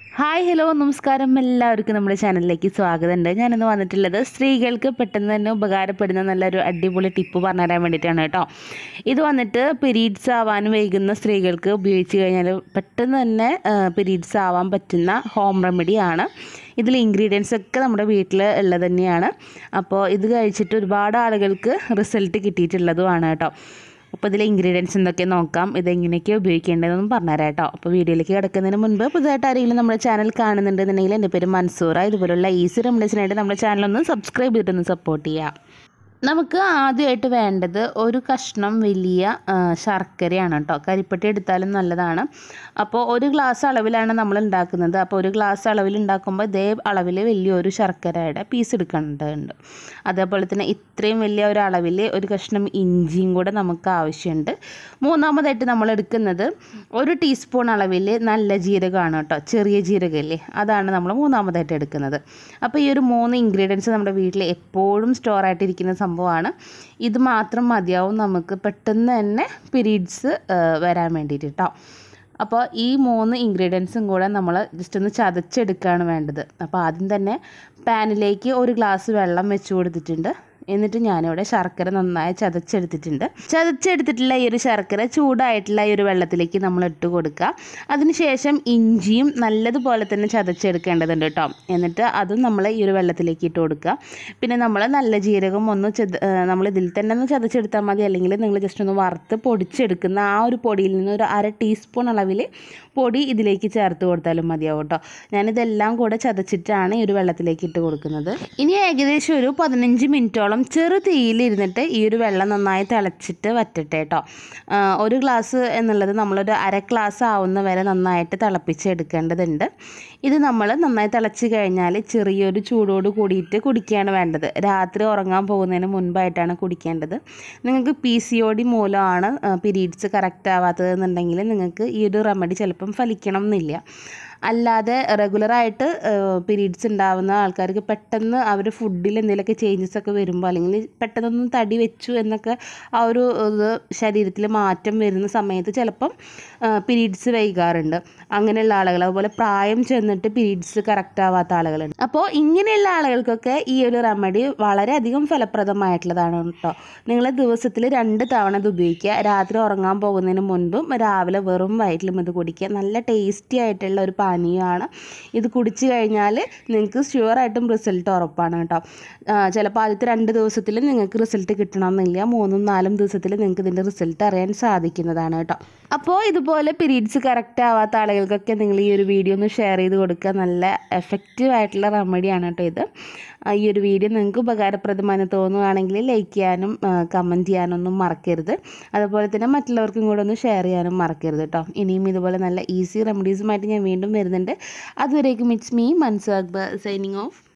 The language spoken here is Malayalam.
ഹായ് ഹലോ നമസ്കാരം എല്ലാവർക്കും നമ്മുടെ ചാനലിലേക്ക് സ്വാഗതമുണ്ട് ഞാനിന്ന് വന്നിട്ടുള്ളത് സ്ത്രീകൾക്ക് പെട്ടെന്ന് തന്നെ ഉപകാരപ്പെടുന്ന നല്ലൊരു അടിപൊളി ടിപ്പ് പറഞ്ഞു തരാൻ വേണ്ടിയിട്ടാണ് കേട്ടോ ഇത് വന്നിട്ട് പീരീഡ്സ് ആവാൻ വൈകുന്ന സ്ത്രീകൾക്ക് ഉപയോഗിച്ച് കഴിഞ്ഞാൽ പെട്ടെന്ന് തന്നെ പീരീഡ്സ് ആവാൻ പറ്റുന്ന ഹോം റെമഡിയാണ് ഇതിൽ ഇൻഗ്രീഡിയൻസ് ഒക്കെ നമ്മുടെ വീട്ടിൽ ഉള്ളത് തന്നെയാണ് അപ്പോൾ ഇത് കഴിച്ചിട്ട് ഒരുപാട് ആളുകൾക്ക് റിസൾട്ട് കിട്ടിയിട്ടുള്ളതുമാണ് കേട്ടോ അപ്പോൾ ഇതിലെ ഇൻഗ്രീഡിയൻസ് എന്തൊക്കെ നോക്കാം ഇതെങ്ങനെയൊക്കെയാണ് ഉപയോഗിക്കേണ്ടതെന്നും പറഞ്ഞുതരാം കേട്ടോ അപ്പോൾ വീഡിയോയിലേക്ക് കിടക്കുന്നതിന് മുൻപ് പുതുതായിട്ട് ആരെങ്കിലും നമ്മുടെ ചാനൽ കാണുന്നുണ്ടെന്നുണ്ടെങ്കിൽ എൻ്റെ പേര് മൻസൂറ ഇതുപോലുള്ള ഈസി റെമഡീസിനായിട്ട് നമ്മുടെ ചാനലൊന്ന് സബ്സ്ക്രൈബ് ചെയ്തിട്ടൊന്ന് സപ്പോർട്ട് ചെയ്യുക നമുക്ക് ആദ്യമായിട്ട് വേണ്ടത് ഒരു കഷ്ണം വലിയ ആ, ശർക്കരയാണ് കേട്ടോ കരിപ്പട്ടി എടുത്താലും നല്ലതാണ് അപ്പോൾ ഒരു ഗ്ലാസ് അളവിലാണ് നമ്മൾ ഉണ്ടാക്കുന്നത് അപ്പോൾ ഒരു ഗ്ലാസ് അളവിൽ ഉണ്ടാക്കുമ്പോൾ ഇതേ അളവിൽ വലിയൊരു ശർക്കരയുടെ പീസ് എടുക്കേണ്ടതുണ്ട് അതേപോലെ തന്നെ ഇത്രയും വലിയ ഒരു അളവിൽ ഒരു കഷ്ണം ഇഞ്ചിയും കൂടെ നമുക്ക് ആവശ്യമുണ്ട് മൂന്നാമതായിട്ട് നമ്മൾ എടുക്കുന്നത് ഒരു ടീസ്പൂൺ അളവിൽ നല്ല ജീരകമാണ് കേട്ടോ ചെറിയ ജീരകമില്ലേ അതാണ് നമ്മൾ മൂന്നാമതായിട്ട് എടുക്കുന്നത് അപ്പോൾ ഈ ഒരു മൂന്ന് ഇൻഗ്രീഡിയൻസ് നമ്മുടെ വീട്ടിൽ എപ്പോഴും സ്റ്റോർ ആയിട്ടിരിക്കുന്ന സംഭവമാണ് ഇത് മാത്രം മതിയാവും നമുക്ക് പെട്ടെന്ന് തന്നെ പീരീഡ്സ് വരാൻ വേണ്ടിയിട്ട് കേട്ടോ അപ്പോൾ ഈ മൂന്ന് ഇൻഗ്രീഡിയൻസും കൂടെ നമ്മൾ ജസ്റ്റ് ഒന്ന് ചതച്ചെടുക്കുകയാണ് വേണ്ടത് അപ്പോൾ ആദ്യം തന്നെ പാനിലേക്ക് ഒരു ഗ്ലാസ് വെള്ളം വെച്ച് കൊടുത്തിട്ടുണ്ട് എന്നിട്ട് ഞാനിവിടെ ശർക്കര നന്നായി ചതച്ചെടുത്തിട്ടുണ്ട് ചതച്ചെടുത്തിട്ടുള്ള ഈ ഒരു ശർക്കര ചൂടായിട്ടുള്ള ഈ ഒരു വെള്ളത്തിലേക്ക് നമ്മൾ ഇട്ട് കൊടുക്കുക അതിനുശേഷം ഇഞ്ചിയും നല്ലതുപോലെ തന്നെ ചതച്ചെടുക്കേണ്ടതുണ്ട് കേട്ടോ എന്നിട്ട് അതും നമ്മൾ ഈ ഒരു വെള്ളത്തിലേക്ക് ഇട്ട് കൊടുക്കുക പിന്നെ നമ്മൾ നല്ല ജീരകം ഒന്ന് ചത നമ്മൾ ഇതിൽ തന്നെ ഒന്ന് ചതച്ചെടുത്താൽ മതി അല്ലെങ്കിൽ നിങ്ങൾ ജസ്റ്റ് ഒന്ന് വറുത്ത് പൊടിച്ചെടുക്കുന്ന ആ ഒരു പൊടിയിൽ നിന്ന് ഒരു അര ടീസ്പൂൺ അളവിൽ പൊടി ഇതിലേക്ക് ചേർത്ത് കൊടുത്താലും മതിയാവും കേട്ടോ ഞാനിതെല്ലാം കൂടെ ചതച്ചിട്ടാണ് ഈ ഒരു വെള്ളത്തിലേക്ക് ഇട്ട് കൊടുക്കുന്നത് ഇനി ഏകദേശം ഒരു പതിനഞ്ച് മിനിറ്റോളം ചെറു തീയിലിരുന്നിട്ട് ഈ ഒരു വെള്ളം നന്നായി തിളച്ചിട്ട് വറ്റട്ടെ കേട്ടോ ആ, ഒരു ഗ്ലാസ് എന്നുള്ളത് നമ്മളൊരു അര ഗ്ലാസ് ആവുന്ന വരെ നന്നായിട്ട് തിളപ്പിച്ചെടുക്കേണ്ടതുണ്ട് ഇത് നമ്മൾ നന്നായി തിളച്ച് കഴിഞ്ഞാൽ ചെറിയൊരു ചൂടോട് കൂടിയിട്ട് കുടിക്കുകയാണ് വേണ്ടത് രാത്രി ഉറങ്ങാൻ പോകുന്നതിന് മുൻപായിട്ടാണ് കുടിക്കേണ്ടത് നിങ്ങൾക്ക് പി സി ഒ ഡി മൂലമാണ് പീരീഡ്സ് കറക്റ്റ് ആവാത്തതെന്നുണ്ടെങ്കിൽ നിങ്ങൾക്ക് ഈ ഒരു റെമഡി ചിലപ്പം ഫലിക്കണം എന്നില്ല അല്ലാതെ റെഗുലറായിട്ട് പീരീഡ്സ് ഉണ്ടാവുന്ന ആൾക്കാർക്ക് പെട്ടെന്ന് അവർ ഫുഡിൽ എന്തെങ്കിലുമൊക്കെ ചേഞ്ചസ് ഒക്കെ വരുമ്പോൾ അല്ലെങ്കിൽ പെട്ടെന്നൊന്ന് തടി വെച്ചു എന്നൊക്കെ ആ ഒരു ഇത് ശരീരത്തിൽ മാറ്റം വരുന്ന സമയത്ത് ചിലപ്പം പീരീഡ്സ് വൈകാറുണ്ട് അങ്ങനെയുള്ള ആളുകൾ അതുപോലെ പ്രായം ചെന്നിട്ട് പീരീഡ്സ് കറക്റ്റ് ആവാത്ത ആളുകളുണ്ട് അപ്പോൾ ഇങ്ങനെയുള്ള ആളുകൾക്കൊക്കെ ഈ ഒരു റെമഡി വളരെയധികം ഫലപ്രദമായിട്ടുള്ളതാണ് കേട്ടോ നിങ്ങൾ ദിവസത്തിൽ രണ്ട് തവണ ഇത് ഉപയോഗിക്കുക രാത്രി ഉറങ്ങാൻ പോകുന്നതിന് മുൻപും രാവിലെ വെറും വയറ്റിലും ഇത് കുടിക്കുക നല്ല ടേസ്റ്റി ആയിട്ടുള്ള ഒരു പാനീയമാണ് ഇത് കുടിച്ചു കഴിഞ്ഞാൽ നിങ്ങൾക്ക് ഷുവറായിട്ടും റിസൾട്ട് ഉറപ്പാണ് കേട്ടോ ചിലപ്പോൾ ആദ്യത്തെ രണ്ട് ദിവസത്തിൽ നിങ്ങൾക്ക് റിസൾട്ട് കിട്ടണമെന്നില്ല മൂന്നും നാലും ദിവസത്തിൽ നിങ്ങൾക്ക് ഇതിൻ്റെ റിസൾട്ട് അറിയാൻ സാധിക്കുന്നതാണ് കേട്ടോ അപ്പോൾ ഇതുപോലെ പീരീഡ്സ് കറക്റ്റ് ആവാത്ത ആളുകൾക്കൊക്കെ നിങ്ങൾ ഈ ഒരു വീഡിയോ ഒന്ന് ഷെയർ ചെയ്ത് കൊടുക്കുക നല്ല എഫക്റ്റീവ് ആയിട്ടുള്ള റെമഡിയാണ് കേട്ടോ ഇത് ആ, ഈ ഒരു വീഡിയോ നിങ്ങൾക്ക് ഉപകാരപ്രദമായി തോന്നുകയാണെങ്കിൽ ലൈക്ക് ചെയ്യാനും കമൻറ്റ് ചെയ്യാനൊന്നും മറക്കരുത് അതുപോലെ തന്നെ മറ്റുള്ളവർക്കും കൂടെ ഒന്ന് ഷെയർ ചെയ്യാനും മറക്കരുത് കേട്ടോ ഇനിയും ഇതുപോലെ നല്ല ഈസി റെമഡീസുമായിട്ട് ഞാൻ വീണ്ടും വരുന്നുണ്ട് അതുവരേക്കും it's me Mansu Akbar signing of